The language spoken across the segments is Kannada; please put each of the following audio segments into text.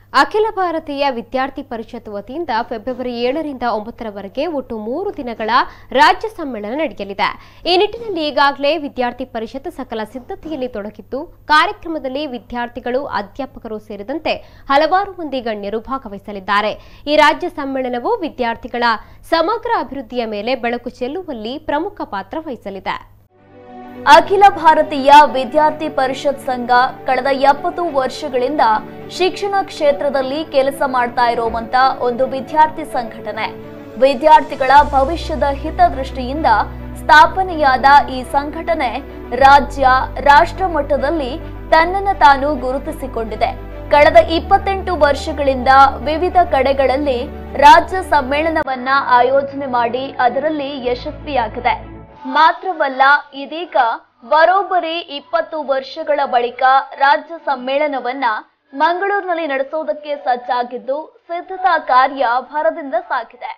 ಅಖಿಲ ಭಾರತೀಯ ವಿದ್ಯಾರ್ಥಿ ಪರಿಷತ್ ವತಿಯಿಂದ ಫೆಬ್ರವರಿ ಏಳರಿಂದ ಒಂಬತ್ತರವರೆಗೆ ಒಟ್ಟು ಮೂರು ದಿನಗಳ ರಾಜ್ಯ ಸಮ್ಮೇಳನ ನಡೆಯಲಿದೆ ಈ ನಿಟ್ಟಿನಲ್ಲಿ ಈಗಾಗಲೇ ವಿದ್ಯಾರ್ಥಿ ಪರಿಷತ್ ಸಕಲ ಸಿದ್ಧತೆಯಲ್ಲಿ ತೊಡಗಿದ್ದು ಕಾರ್ಯಕ್ರಮದಲ್ಲಿ ವಿದ್ಯಾರ್ಥಿಗಳು ಅಧ್ಯಾಪಕರು ಸೇರಿದಂತೆ ಹಲವಾರು ಮಂದಿ ಗಣ್ಯರು ಭಾಗವಹಿಸಲಿದ್ದಾರೆ ಈ ರಾಜ್ಯ ಸಮ್ಮೇಳನವು ವಿದ್ಯಾರ್ಥಿಗಳ ಸಮಗ್ರ ಅಭಿವೃದ್ಧಿಯ ಮೇಲೆ ಬೆಳಕು ಚೆಲ್ಲುವಲ್ಲಿ ಪ್ರಮುಖ ಪಾತ್ರ ವಹಿಸಲಿದೆ ಅಖಿಲ ಭಾರತೀಯ ವಿದ್ಯಾರ್ಥಿ ಪರಿಷತ್ ಸಂಘ ಕಳೆದ ಎಪ್ಪತ್ತು ವರ್ಷಗಳಿಂದ ಶಿಕ್ಷಣ ಕ್ಷೇತ್ರದಲ್ಲಿ ಕೆಲಸ ಮಾಡ್ತಾ ಇರುವಂತ ಒಂದು ವಿದ್ಯಾರ್ಥಿ ಸಂಘಟನೆ ವಿದ್ಯಾರ್ಥಿಗಳ ಭವಿಷ್ಯದ ಹಿತದೃಷ್ಟಿಯಿಂದ ಸ್ಥಾಪನೆಯಾದ ಈ ಸಂಘಟನೆ ರಾಜ್ಯ ರಾಷ್ಟ್ರ ಮಟ್ಟದಲ್ಲಿ ತನ್ನನ್ನು ತಾನು ಗುರುತಿಸಿಕೊಂಡಿದೆ ಕಳೆದ ಇಪ್ಪತ್ತೆಂಟು ವರ್ಷಗಳಿಂದ ವಿವಿಧ ಕಡೆಗಳಲ್ಲಿ ರಾಜ್ಯ ಸಮ್ಮೇಳನವನ್ನ ಆಯೋಜನೆ ಮಾಡಿ ಅದರಲ್ಲಿ ಯಶಸ್ವಿಯಾಗಿದೆ ಮಾತ್ರವಲ್ಲ ಇದೀಗ ಬರೋಬ್ಬರಿ ಇಪ್ಪತ್ತು ವರ್ಷಗಳ ಬಳಿಕ ರಾಜ್ಯ ಸಮ್ಮೇಳನವನ್ನ ಮಂಗಳೂರಿನಲ್ಲಿ ನಡೆಸೋದಕ್ಕೆ ಸಜ್ಜಾಗಿದ್ದು ಸಿದ್ಧತಾ ಕಾರ್ಯ ಭರದಿಂದ ಸಾಗಿದೆ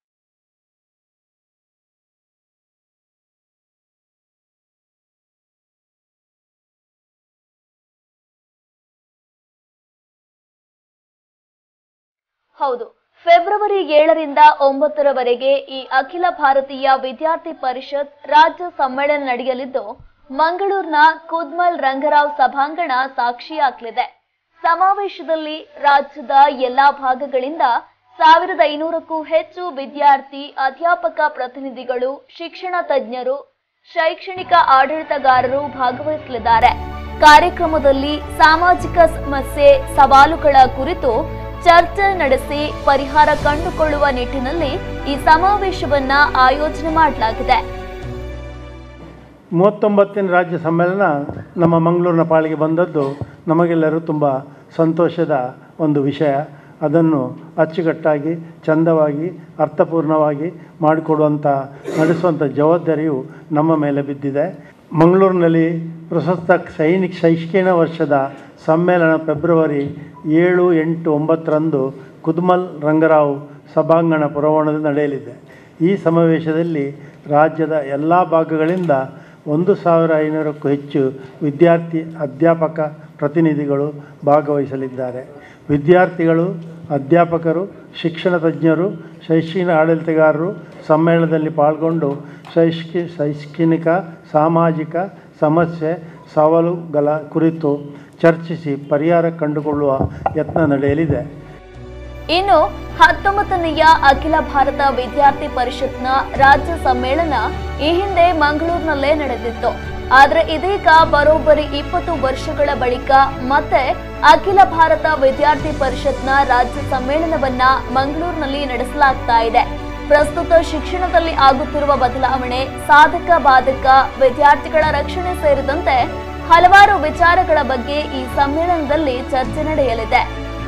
ಹೌದು ಫೆಬ್ರವರಿ ಏಳರಿಂದ ಒಂಬತ್ತರವರೆಗೆ ಈ ಅಖಿಲ ಭಾರತೀಯ ವಿದ್ಯಾರ್ಥಿ ಪರಿಷತ್ ರಾಜ್ಯ ಸಮ್ಮೇಳನ ನಡೆಯಲಿದ್ದು ಮಂಗಳೂರಿನ ಕುದ್ಮಲ್ ರಂಗರಾವ್ ಸಭಾಂಗಣ ಸಾಕ್ಷಿಯಾಗಲಿದೆ ಸಮಾವೇಶದಲ್ಲಿ ರಾಜ್ಯದ ಎಲ್ಲಾ ಭಾಗಗಳಿಂದ ಸಾವಿರದ ಐನೂರಕ್ಕೂ ಹೆಚ್ಚು ವಿದ್ಯಾರ್ಥಿ ಅಧ್ಯಾಪಕ ಪ್ರತಿನಿಧಿಗಳು ಶಿಕ್ಷಣ ತಜ್ಞರು ಶೈಕ್ಷಣಿಕ ಆಡಳಿತಗಾರರು ಭಾಗವಹಿಸಲಿದ್ದಾರೆ ಕಾರ್ಯಕ್ರಮದಲ್ಲಿ ಸಾಮಾಜಿಕ ಸಮಸ್ಯೆ ಸವಾಲುಗಳ ಕುರಿತು ಚರ್ಚೆ ನಡೆಸಿ ಪರಿಹಾರ ಕಂಡುಕೊಳ್ಳುವ ನಿಟ್ಟಿನಲ್ಲಿ ಈ ಸಮಾವೇಶವನ್ನ ಆಯೋಜನೆ ಮಾಡಲಾಗಿದೆ ಮೂವತ್ತೊಂಬತ್ತನೇ ರಾಜ್ಯ ಸಮ್ಮೇಳನ ನಮ್ಮ ಮಂಗಳೂರಿನ ಪಾಳಿಗೆ ಬಂದದ್ದು ನಮಗೆಲ್ಲರೂ ತುಂಬ ಸಂತೋಷದ ಒಂದು ವಿಷಯ ಅದನ್ನು ಅಚ್ಚುಕಟ್ಟಾಗಿ ಚಂದವಾಗಿ ಅರ್ಥಪೂರ್ಣವಾಗಿ ಮಾಡಿಕೊಡುವಂಥ ನಡೆಸುವಂಥ ಜವಾಬ್ದಾರಿಯು ನಮ್ಮ ಮೇಲೆ ಬಿದ್ದಿದೆ ಮಂಗಳೂರಿನಲ್ಲಿ ಪ್ರಸಕ್ತ ಸೈನಿಕ ಶೈಕ್ಷಣಿಕ ವರ್ಷದ ಸಮ್ಮೇಳನ ಫೆಬ್ರವರಿ ಏಳು ಎಂಟು ಒಂಬತ್ತರಂದು ಕುದ್ಮಲ್ ರಂಗರಾವ್ ಸಭಾಂಗಣ ಪುರವಣದಲ್ಲಿ ನಡೆಯಲಿದೆ ಈ ಸಮಾವೇಶದಲ್ಲಿ ರಾಜ್ಯದ ಎಲ್ಲ ಭಾಗಗಳಿಂದ ಒಂದು ಸಾವಿರ ಐನೂರಕ್ಕೂ ಹೆಚ್ಚು ವಿದ್ಯಾರ್ಥಿ ಅಧ್ಯಾಪಕ ಪ್ರತಿನಿಧಿಗಳು ಭಾಗವಹಿಸಲಿದ್ದಾರೆ ವಿದ್ಯಾರ್ಥಿಗಳು ಅಧ್ಯಾಪಕರು ಶಿಕ್ಷಣ ತಜ್ಞರು ಶೈಕ್ಷಣಿಕ ಆಡಳಿತಗಾರರು ಸಮ್ಮೇಳನದಲ್ಲಿ ಪಾಲ್ಗೊಂಡು ಶೈಕ್ಷಿ ಶೈಕ್ಷಣಿಕ ಸಾಮಾಜಿಕ ಸಮಸ್ಯೆ ಸವಾಲುಗಳ ಕುರಿತು ಚರ್ಚಿಸಿ ಪರಿಹಾರ ಕಂಡುಕೊಳ್ಳುವ ಯತ್ನ ನಡೆಯಲಿದೆ ಇನ್ನು ಹತ್ತೊಂಬತ್ತನೆಯ ಅಖಿಲ ಭಾರತ ವಿದ್ಯಾರ್ಥಿ ಪರಿಷತ್ನ ರಾಜ್ಯ ಸಮ್ಮೇಳನ ಈ ಹಿಂದೆ ಮಂಗಳೂರಿನಲ್ಲೇ ನಡೆದಿತ್ತು ಆದ್ರೆ ಇದೀಗ ಬರೋಬ್ಬರಿ ಇಪ್ಪತ್ತು ವರ್ಷಗಳ ಬಳಿಕ ಮತ್ತೆ ಅಖಿಲ ಭಾರತ ವಿದ್ಯಾರ್ಥಿ ಪರಿಷತ್ನ ರಾಜ್ಯ ಸಮ್ಮೇಳನವನ್ನ ಮಂಗಳೂರಿನಲ್ಲಿ ನಡೆಸಲಾಗ್ತಾ ಇದೆ ಪ್ರಸ್ತುತ ಶಿಕ್ಷಣದಲ್ಲಿ ಆಗುತ್ತಿರುವ ಬದಲಾವಣೆ ಸಾಧಕ ಬಾಧಕ ವಿದ್ಯಾರ್ಥಿಗಳ ರಕ್ಷಣೆ ಸೇರಿದಂತೆ ಹಲವಾರು ವಿಚಾರಗಳ ಬಗ್ಗೆ ಈ ಸಮ್ಮೇಳನದಲ್ಲಿ ಚರ್ಚೆ ನಡೆಯಲಿದೆ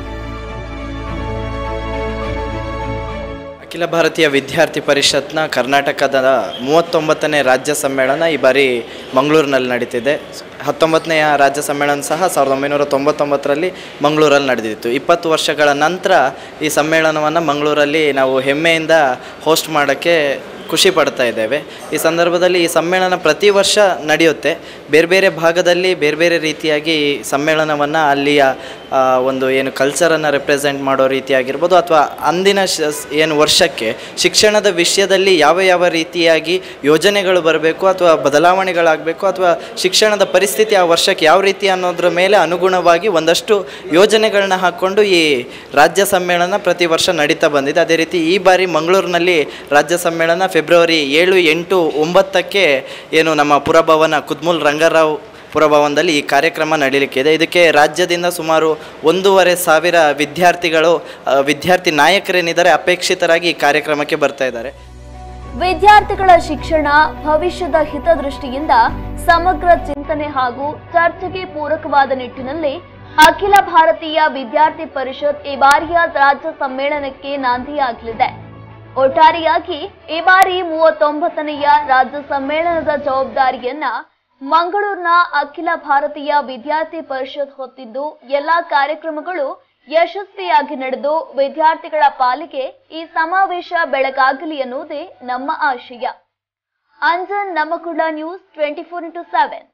ಅಖಿಲ ಭಾರತೀಯ ವಿದ್ಯಾರ್ಥಿ ಪರಿಷತ್ನ ಕರ್ನಾಟಕದ ಮೂವತ್ತೊಂಬತ್ತನೇ ರಾಜ್ಯ ಸಮ್ಮೇಳನ ಈ ಬಾರಿ ಮಂಗಳೂರಿನಲ್ಲಿ ನಡೀತಿದೆ ಹತ್ತೊಂಬತ್ತನೆಯ ರಾಜ್ಯ ಸಮ್ಮೇಳನ ಸಹ ಸಾವಿರದ ಒಂಬೈನೂರ ತೊಂಬತ್ತೊಂಬತ್ತರಲ್ಲಿ ಮಂಗಳೂರಲ್ಲಿ ನಡೆದಿತ್ತು ಇಪ್ಪತ್ತು ವರ್ಷಗಳ ನಂತರ ಈ ಸಮ್ಮೇಳನವನ್ನು ಮಂಗಳೂರಲ್ಲಿ ನಾವು ಹೆಮ್ಮೆಯಿಂದ ಹೋಸ್ಟ್ ಮಾಡೋಕ್ಕೆ ಖುಷಿ ಪಡ್ತಾ ಇದ್ದೇವೆ ಈ ಸಂದರ್ಭದಲ್ಲಿ ಈ ಸಮ್ಮೇಳನ ಪ್ರತಿ ವರ್ಷ ನಡೆಯುತ್ತೆ ಬೇರೆ ಬೇರೆ ಭಾಗದಲ್ಲಿ ಬೇರೆ ಬೇರೆ ರೀತಿಯಾಗಿ ಈ ಸಮ್ಮೇಳನವನ್ನು ಅಲ್ಲಿಯ ಆ, ಒಂದು ಏನು ಕಲ್ಚರನ್ನು ರೆಪ್ರೆಸೆಂಟ್ ಮಾಡೋ ರೀತಿಯಾಗಿರ್ಬೋದು ಅಥವಾ ಅಂದಿನ ಶ ಏನು ವರ್ಷಕ್ಕೆ ಶಿಕ್ಷಣದ ವಿಷಯದಲ್ಲಿ ಯಾವ ಯಾವ ರೀತಿಯಾಗಿ ಯೋಜನೆಗಳು ಬರಬೇಕು ಅಥವಾ ಬದಲಾವಣೆಗಳಾಗಬೇಕು ಅಥವಾ ಶಿಕ್ಷಣದ ಪರಿಸ್ಥಿತಿ ಆ ವರ್ಷಕ್ಕೆ ಯಾವ ರೀತಿ ಅನ್ನೋದ್ರ ಮೇಲೆ ಅನುಗುಣವಾಗಿ ಒಂದಷ್ಟು ಯೋಜನೆಗಳನ್ನ ಹಾಕ್ಕೊಂಡು ಈ ರಾಜ್ಯ ಸಮ್ಮೇಳನ ಪ್ರತಿ ವರ್ಷ ನಡೀತಾ ಬಂದಿದೆ ಅದೇ ರೀತಿ ಈ ಬಾರಿ ಮಂಗಳೂರಿನಲ್ಲಿ ರಾಜ್ಯ ಸಮ್ಮೇಳನ ಫೆಬ್ರವರಿ ಏಳು ಎಂಟು ಒಂಬತ್ತಕ್ಕೆ ಏನು ನಮ್ಮ ಪುರಭವನ ಕುದ್ಮುಲ್ ರಂಗರಾವ್ ಪುರಭವನದಲ್ಲಿ ಈ ಕಾರ್ಯಕ್ರಮ ನಡೀಲಿಕ್ಕಿದೆ ಇದಕ್ಕೆ ರಾಜ್ಯದಿಂದ ಸುಮಾರು ಒಂದೂವರೆ ಸಾವಿರ ವಿದ್ಯಾರ್ಥಿಗಳು ಆ, ವಿದ್ಯಾರ್ಥಿ ನಾಯಕರೇನಿದ್ದಾರೆ ಅಪೇಕ್ಷಿತರಾಗಿ ಈ ಕಾರ್ಯಕ್ರಮಕ್ಕೆ ಬರ್ತಾ ಇದ್ದಾರೆ ವಿದ್ಯಾರ್ಥಿಗಳ ಶಿಕ್ಷಣ ಭವಿಷ್ಯದ ಹಿತದೃಷ್ಟಿಯಿಂದ ಸಮಗ್ರ ಚಿಂತನೆ ಹಾಗೂ ಚರ್ಚೆಗೆ ಪೂರಕವಾದ ನಿಟ್ಟಿನಲ್ಲಿ ಅಖಿಲ ಭಾರತೀಯ ವಿದ್ಯಾರ್ಥಿ ಪರಿಷತ್ ಈ ಬಾರಿಯ ರಾಜ್ಯ ಸಮ್ಮೇಳನಕ್ಕೆ ನಾಂದಿಯಾಗಲಿದೆ ಒಟ್ಟಾರೆಯಾಗಿ ಈ ಬಾರಿ ಮೂವತ್ತೊಂಬತ್ತನೆಯ ರಾಜ್ಯ ಸಮ್ಮೇಳನದ ಜವಾಬ್ದಾರಿಯನ್ನ ಮಂಗಳೂರಿನ ಅಖಿಲ ಭಾರತೀಯ ವಿದ್ಯಾರ್ಥಿ ಪರಿಷತ್ ಹೊತ್ತಿದ್ದು ಎಲ್ಲಾ ಕಾರ್ಯಕ್ರಮಗಳು ಯಶಸ್ವಿಯಾಗಿ ನಡೆದು ವಿದ್ಯಾರ್ಥಿಗಳ ಪಾಲಿಗೆ ಈ ಸಮಾವೇಶ ಬೆಳಗಾಗಲಿ ಎನ್ನುವುದೇ ನಮ್ಮ ಆಶಯ ಅಂಜನ್ ನಮಕುಳ news twenty four into seven